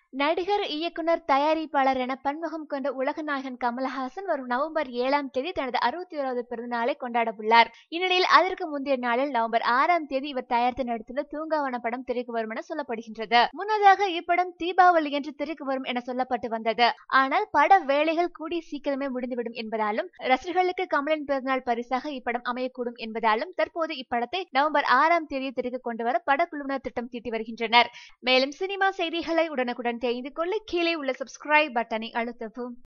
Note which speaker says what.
Speaker 1: நடிகர் இயக்குனர் தயாரிப்பாளர் என பன்முகம் கொண்ட உலக நாயகன் கமலஹாசன் வரும் நவம்பர் ஏழாம் தேதி தனது அறுபத்தி ஓராவது பிறந்த நாளை கொண்டாட உள்ளார் இந்நிலையில் அதற்கு முந்தைய நாளில் நவம்பர் ஆறாம் தேதி இவர் தயாரித்து நடித்துள்ள தூங்காவன படம் திரைக்கு வரும் என சொல்லப்படுகின்றது முன்னதாக இப்படம் தீபாவளி என்று திரைக்கு வரும் என சொல்லப்பட்டு வந்தது ஆனால் பட வேலைகள் கூடி சீக்கிரமே முடிந்துவிடும் என்பதாலும் ரசிகர்களுக்கு கமலின் பிறந்தநாள் பரிசாக இப்படம் அமையக்கூடும் என்பதாலும் தற்போது இப்படத்தை நவம்பர் ஆறாம் தேதி திரைக்கு கொண்டு வர படக்குழுவினர் திட்டம் தீட்டி வருகின்றனர் மேலும் சினிமா செய்திகளை உடனுக்குடன் தெரிந்து கொள்ள கீழே உள்ள சப்ஸ்கிரைப் பட்டனை அழுத்தவும்